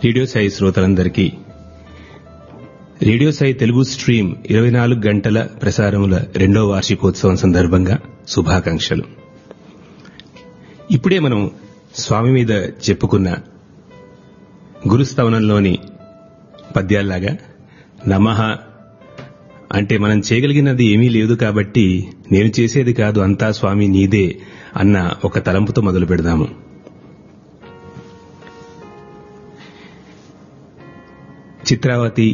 radio Sai శ్రోతలందరికీ radio Sai Telugu stream ఇరవై నాలుగు గంటల ప్రసారముల రెండో వార్షికోత్సవం సందర్భంగా శుభాకాంక్షలు ఇప్పుడే మనం స్వామి మీద చెప్పుకున్న గురుస్తవనంలోని పద్యాల్లాగా నమః అంటే మనం చేయగలిగినది ఏమీ లేదు కాబట్టి నేను చేసేది కాదు అంతా స్వామి నీదే అన్న ఒక తలంపుతో మొదలు పెడదాము చిత్రావతి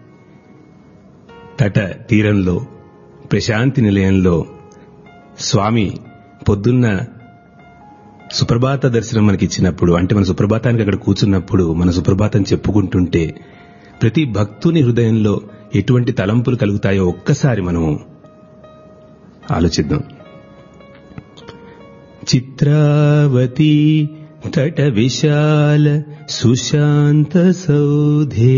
తట తీరంలో ప్రశాంతి నిలయంలో స్వామి పొద్దున్న సుప్రభాత దర్శనం మనకి ఇచ్చినప్పుడు అంటే మన సుప్రభాతానికి అక్కడ కూర్చున్నప్పుడు మన సుప్రభాతం చెప్పుకుంటుంటే ప్రతి భక్తుని హృదయంలో ఎటువంటి తలంపులు కలుగుతాయో ఒక్కసారి మనము ఆలోచిద్దాం చిత్రావతి తట విశాల సుశాంత సౌధే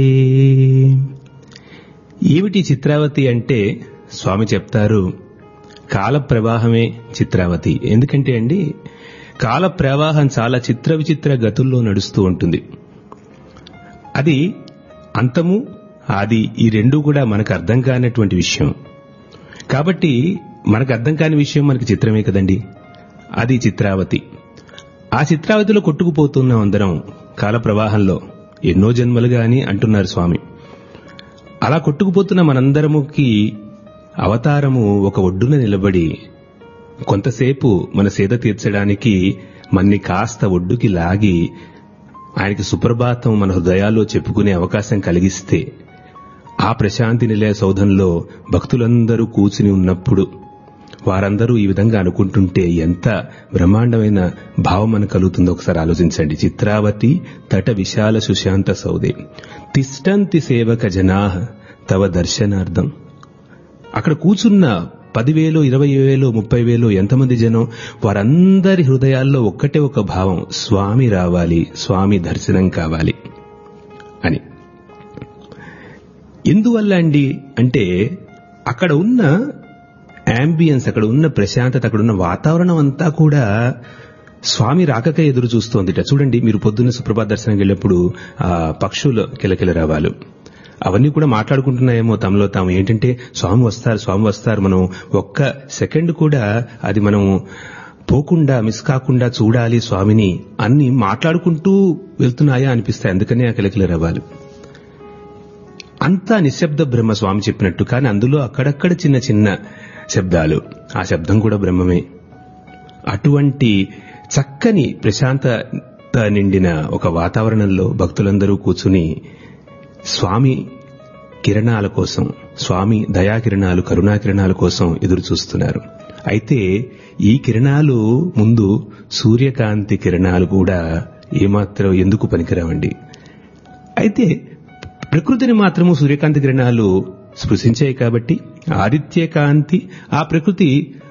ఏమిటి చిత్రావతి అంటే స్వామి చెప్తారు కాల ప్రవాహమే చిత్రావతి ఎందుకంటే అండి కాల ప్రవాహం చాలా చిత్ర విచిత్ర గతుల్లో నడుస్తూ ఉంటుంది అది అంతము ఆది ఈ రెండు కూడా మనకు అర్థం కానటువంటి విషయం కాబట్టి మనకు అర్థం కాని విషయం మనకి చిత్రమే కదండి అది చిత్రావతి ఆ చిత్రావతిలో కొట్టుకుపోతున్నాం అందరం కాల ప్రవాహంలో ఎన్నో జన్మలుగా అని అంటున్నారు స్వామి అలా కొట్టుకుపోతున్న మనందరముకి అవతారము ఒక ఒడ్డున నిలబడి కొంతసేపు మన సేద తీర్చడానికి మన్ని కాస్త ఒడ్డుకి లాగి ఆయనకి సుప్రభాతం మన హృదయాల్లో చెప్పుకునే అవకాశం కలిగిస్తే ఆ ప్రశాంతి నిలయ సౌధంలో భక్తులందరూ కూర్చుని ఉన్నప్పుడు వారందరూ ఈ విధంగా అనుకుంటుంటే ఎంత బ్రహ్మాండమైన భావం మనకు కలుగుతుందో ఒకసారి ఆలోచించండి చిత్రావతి తట విశాల సుశాంత సౌదే తిష్టంతి సేవక జనా తవ దర్శనార్థం అక్కడ కూర్చున్న పదివేలు ఇరవై వేలు ముప్పై వేలు ఎంతమంది జనం వారందరి హృదయాల్లో ఒక్కటే ఒక భావం స్వామి రావాలి స్వామి దర్శనం కావాలి అని ఎందువల్ల అండి అంటే అక్కడ ఉన్న అంబియన్స్ అక్కడ ఉన్న ప్రశాంతత అక్కడ ఉన్న వాతావరణం అంతా కూడా స్వామి రాకక ఎదురు చూస్తోందిట చూడండి మీరు పొద్దున్న సుప్రభాత దర్శనంకి వెళ్ళినప్పుడు ఆ పక్షులు కిలకిల రావాలు అవన్నీ కూడా మాట్లాడుకుంటున్నాయేమో తమలో తాము ఏంటంటే స్వామి వస్తారు స్వామి వస్తారు మనం ఒక్క సెకండ్ కూడా అది మనం పోకుండా మిస్ కాకుండా చూడాలి స్వామిని అన్ని మాట్లాడుకుంటూ వెళ్తున్నాయా అనిపిస్తాయి అందుకనే ఆ కిలకిల రవాలు అంతా నిశ్శబ్ద బ్రహ్మ స్వామి చెప్పినట్టు కానీ అందులో అక్కడక్కడ చిన్న చిన్న శబ్దాలు ఆ శబ్దం కూడా బ్రహ్మమే అటువంటి చక్కని ప్రశాంతత నిండిన ఒక వాతావరణంలో భక్తులందరూ కూర్చుని స్వామి కిరణాల కోసం స్వామి దయాకిరణాలు కరుణాకిరణాల కోసం ఎదురు చూస్తున్నారు అయితే ఈ కిరణాలు ముందు సూర్యకాంతి కిరణాలు కూడా ఏమాత్రం ఎందుకు పనికిరావండి అయితే ప్రకృతిని మాత్రము సూర్యకాంతి కిరణాలు స్పృశించాయి కాబట్టి ఆదిత్య కాంతి ఆ ప్రకృతి